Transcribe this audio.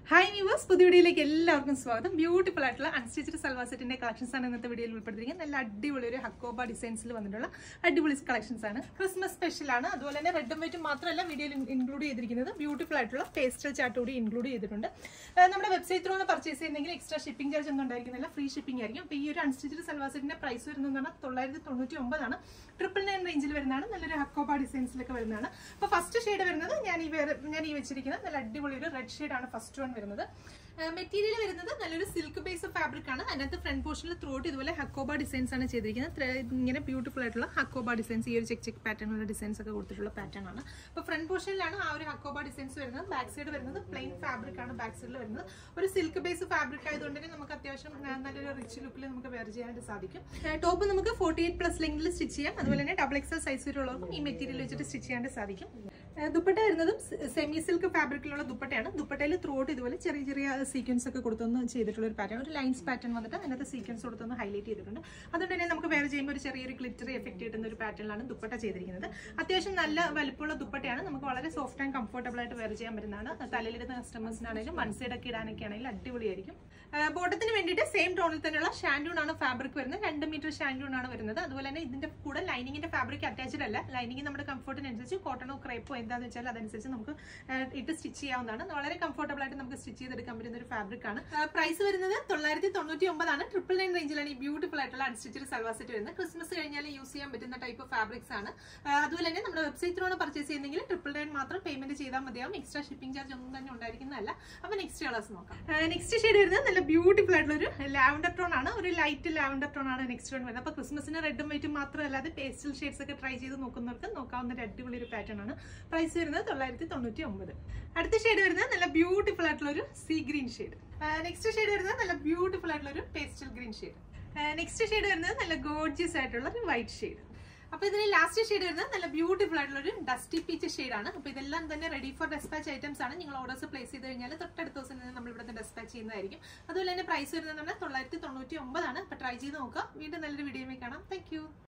hi viewers പുതിയ വീഡിയോയിലേക്ക് എല്ലാവർക്കും സ്വാഗതം ബ്യൂട്ടിഫുൾ ആയിട്ടുള്ള അൺസ്റ്റിച്ചഡ് സൽവാർ സെറ്റിന്റെ കളക്ഷൻസ് ആണ് ഇന്നത്തെ വീഡിയോയിൽ ഉൾപ്പെടുത്തിയിരിക്കുന്നത് നല്ല അടിപൊളി ഒരു ഹക്കോബ ഡിസൈൻസിൽ വന്നിട്ടുള്ള അടിപൊളി കളക്ഷൻസ് ആണ് ക്രിസ്മസ് സ്പെഷ്യൽ ആണ് അതുപോലെ തന്നെ റെഡും വൈറ്റും മാത്രമല്ല വീഡിയോയിൽ ഇൻക്ലൂഡ് ചെയ്തിരിക്കുന്നത് ബ്യൂട്ടിഫുൾ ആയിട്ടുള്ള പേസ്റ്റൽ ചാർട്ട് കൂടി ഇൻക്ലൂഡ് ചെയ്തിട്ടുണ്ട് ആ, നമ്മുടെ വെബ്സൈറ്റ് ത്രൂ പർച്ചേസ് ചെയ്യുന്നെങ്കിൽ എക്സ്ട്രാ ഷിപ്പിംഗ് ചാർജ് ഒന്നും ഉണ്ടായിരിക്കുന്നില്ല ഫ്രീ ഷിപ്പിംഗ് ആയിരിക്കും അപ്പോൾ ഈ ഒരു അൺസ്റ്റിച്ചഡ് സൽവാർ സെറ്റിന്റെ പ്രൈസ് വരുന്നത് പറഞ്ഞാൽ തൊള്ളായിരത്തി തൊണ്ണൂറ്റി ഒമ്പതാണ് ട്രിപ്പിൾ നയൻ റേഞ്ചിൽ വരുന്നതാണ് നല്ലൊരു ഹക്കോബ ഡിസൈൻസിലൊക്കെ വരുന്നതാണ് അപ്പോൾ ഫസ്റ്റ് ഷെയ്ഡ് വരുന്നത് ഞാൻ ഈ വേറെ ഞാൻ ഈ വെച്ചിരിക്കുന്നത് നല്ല അടിപൊളി ഒരു റെഡ് ഷെയ്ഡാണ് ഫസ്റ്റ് വൺ വരുന്നത് മെറ്റീരിയൽ വരുന്നത് നല്ലൊരു സിൽക്ക് ബേസ് ഫാബ്രിക് ആണ് അതിനകത്ത് ഫ്രണ്ട് പോർഷനിൽ ത്രോട്ട് ഇതുപോലെ ഹക്കോബ ഡിസൈൻസ് ആണ് ചെയ്തിരിക്കുന്നത് Thre- ഇങ്ങനെ ബ്യൂട്ടിഫുൾ ആയിട്ടുള്ള ഹക്കോബ ഡിസൈൻസ് ഈ ഒരു ചെക്ക് ചെക്ക് പാറ്റേണുള്ള ഡിസൈൻസ് ഒക്കെ കൊടുത്തിട്ടുള്ള പാറ്റേൺ ആണ് അപ്പോൾ ഫ്രണ്ട് പോർഷനിലാണ് ആ ഒരു ഹക്കോബ ഡിസൈൻസ് വരുന്നത് ബാക്ക് സൈഡ് വരുന്നത് പ്ലെയിൻ ഫാബ്രിക് ആണ് ബാക്ക് സൈഡിൽ വരുന്നത് ഒരു സിൽക്ക് ബേസ് ഫാബ്രിക് ആയതുകൊണ്ട് തന്നെ നമുക്ക് അത്യാവശ്യം ആ, നല്ലൊരു റിച്ച് ലുക്കിൽ നമുക്ക് വെയർ ചെയ്യാനായിട്ട് സാധിക്കും ടോപ്പ് നമുക്ക് ഫോർട്ടി എയ്റ്റ് പ്ലസ് ലെങ്കിൽ സ്റ്റിച്ച് ചെയ്യാം അതുപോലെ തന്നെ ഡബിൾ എക്സൽ സൈസ് വരെയുള്ളവർക്കും ഈ മെറ്റീരിയൽ വെച്ചിട്ട് സ്റ്റിച്ച് ചെയ്യാനായിട്ട് സാധിക്കും ആ, ദുപ്പട്ട വരുന്നതും സെമി സിൽക്ക് ഫാബ്രിക്കിലുള്ള ദുപ്പട്ടയാണ് ദുപ്പട്ടയിൽ ത്രോട്ട് ഇതുപോലെ ചെറിയ ചെറിയ സീക്വൻസ് ഒക്കെ കൊടുത്തൊന്ന് ചെയ്തിട്ടുള്ള ഒരു പാറ്റേൺ ഒരു ലൈൻസ് പാറ്റേൺ വന്നിട്ട് അതിനകത്ത് സീക്വൻസ് കൊടുത്തൊന്ന് ഹൈലൈറ്റ് ചെയ്തിട്ടുണ്ട് അതുകൊണ്ട് തന്നെ നമുക്ക് വേറെ ചെയ്യുമ്പോൾ ഒരു ചെറിയൊരു ഗ്ലിറ്ററി എഫക്ട് കിട്ടുന്ന ഒരു പാറ്റേണിലാണ് ദുപ്പട്ട ചെയ്തിരിക്കുന്നത് അത്യാവശ്യം നല്ല വലുപ്പമുള്ള ദുപ്പട്ടയാണ് നമുക്ക് വളരെ സോഫ്റ്റ് ആൻഡ് കംഫർട്ടബിൾ ആയിട്ട് വെയർ ചെയ്യാൻ പറ്റുന്നതാണ് തലയിലിടുന്ന കസ്റ്റമേഴ്സിനാണെങ്കിലും വൺ സൈഡ് ഒക്കെ ഇടാനൊക്കെ ആണെങ്കിലും അടിപൊളിയായിരിക്കും ബോട്ടത്തിന് വേണ്ടിയിട്ട് സെയിം ടോണിൽ തന്നെയുള്ള ഷാൻഡൂൺ ആണ് ഫാബ്രിക് വരുന്നത് രണ്ട് മീറ്റർ ഷാൻഡൂൺ ആണ് വരുന്നത് അതുപോലെ തന്നെ ഇതിന്റെ കൂടെ ലൈനിങ്ങിന്റെ ഫാബ്രിക് അറ്റാച്ച്ഡ് അല്ല ലൈനിങ് നമ്മുടെ കംഫർട്ടിനനുസരിച്ച് കോട്ടണോ ക്രേപ്പോ എന്താന്ന് വെച്ചാൽ അതനുസരിച്ച് നമുക്ക് ആ, ഇട്ട് സ്റ്റിച്ച് ചെയ്യാവുന്നതാണ് വളരെ കംഫർട്ടബിൾ ആയിട്ട് നമുക്ക് സ്റ്റിച്ച് ചെയ്തെടുക്കാൻ പറ്റുന്ന ഒരു ഫാബ്രിക് ആണ് പ്രൈസ് വരുന്നത് തൊള്ളായിരത്തി തൊണ്ണൂറ്റി ഒമ്പതാണ് ട്രിപ്പിൾ നയൻ റേഞ്ചിലാണ് ഈ ബ്യൂട്ടിഫുൾ ആയിട്ടുള്ള അൺസ്റ്റിച്ചഡ് സൽവാർ സെറ്റ് വരുന്നത് ക്രിസ്മസ് കഴിഞ്ഞാൽ യൂസ് ചെയ്യാൻ പറ്റുന്ന ടൈപ്പ് ഫാബ്രിക്സ് ആണ് ആ, അതുപോലെ തന്നെ നമ്മുടെ വെബ്സൈറ്റിലാണ് പർച്ചേസ് ചെയ്യുന്നെങ്കിൽ ട്രിപ്പിൾ നയൻ മാത്രം പേയ്മെന്റ് ചെയ്താൽ മതിയാവും എക്സ്ട്രാ ഷിപ്പിംഗ് ചാർജ് ഒന്നും തന്നെ ഉണ്ടായിരിക്കുന്നതല്ല അപ്പൊ നെക്സ്റ്റ് കളേഴ്സ് നോക്കാം നെക്സ്റ്റ് ഷെയ്ഡ് വരുന്നത് നല്ല ബ്യൂട്ടിഫുൾ ആയിട്ടുള്ള ഒരു ലാവൻഡർ ടോൺ ആണ് ഒരു ലൈറ്റ് ലാവൻഡർ ടോൺ ആണ് നെക്സ്റ്റ് വൺ വരുന്നത് അപ്പൊ ക്രിസ്മസിന് റെഡും വൈറ്റും മാത്രമല്ലാതെ പേസ്റ്റൽ ഷെയ്ഡ്സ് ഒക്കെ ട്രൈ ചെയ്ത് നോക്കുന്നവർക്ക് നോക്കാവുന്ന ഒരു അടിപൊളി ഒരു പാറ്റേൺ ആണ് പ്രൈസ് വരുന്നത് തൊള്ളായിരത്തി തൊണ്ണൂറ്റി ഒമ്പത് അടുത്ത ഷെയ്ഡ് വരുന്നത് നല്ല ബ്യൂട്ടിഫുൾ ആയിട്ടുള്ള ഒരു sea green shade next shade വരുന്നത് നല്ല ബ്യൂട്ടിഫുൾ ആയിട്ടുള്ള ഒരു pastel green shade next shade വരുന്നത് നല്ല ഗോർജിയസ് ആയിട്ടുള്ള ഒരു വൈറ്റ് ഷെയ്ഡ് അപ്പൊ ഇതിന് ലാസ്റ്റ് ഷെയ്ഡ് വരുന്നത് നല്ല ബ്യൂട്ടിഫുൾ ആയിട്ടുള്ള ഒരു ഡസ്റ്റി പീച്ച് ഷെയ്ഡ് ആണ് അപ്പൊ ഇതെല്ലാം തന്നെ റെഡി ഫോർ ഡെസ്പാച്ച് ഐറ്റംസ് ആണ് നിങ്ങൾ ഓർഡേഴ്സ് പ്ലേസ് ചെയ്ത് കഴിഞ്ഞാൽ തൊട്ടടുത്ത ദിവസം തന്നെ നമ്മൾ ഇവിടുത്തെ ഡെസ്പാച്ച് ചെയ്യുന്നതായിരിക്കും അതുപോലെ തന്നെ പ്രൈസ് വരുന്നത് തൊള്ളായിരത്തി തൊണ്ണൂറ്റി ഒമ്പതാണ് അപ്പൊ ട്രൈ ചെയ്ത് നോക്കാം വീണ്ടും നല്ലൊരു വീഡിയോ കാണാം താങ്ക്